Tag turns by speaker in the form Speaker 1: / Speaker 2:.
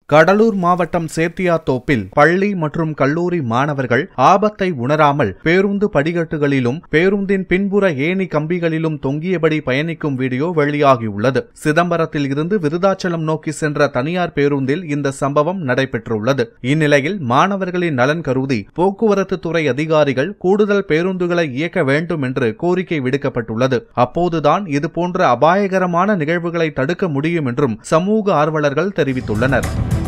Speaker 1: கடலூர் மாவட்டம் சேத்தியாத்தோப்பில் பள்ளி மற்றும் கல்லூரி மாணவர்கள் ஆபத்தை உணராமல் பேருந்து படிக்கட்டுகளிலும் பேருந்தின் பின்புற ஏணி கம்பிகளிலும் தொங்கியபடி பயணிக்கும் வீடியோ வெளியாகியுள்ளது சிதம்பரத்தில் இருந்து விருதாச்சலம் நோக்கி சென்ற தனியார் பேருந்தில் இந்த சம்பவம் நடைபெற்றுள்ளது இந்நிலையில் மாணவர்களின் நலன் கருதி போக்குவரத்து துறை அதிகாரிகள் கூடுதல் பேருந்துகளை இயக்க வேண்டும் என்று கோரிக்கை விடுக்கப்பட்டுள்ளது அப்போதுதான் இதுபோன்ற அபாயகரமான நிகழ்வுகளை தடுக்க முடியும் என்றும் சமூக ஆர்வலர்கள் தெரிவித்துள்ளனர்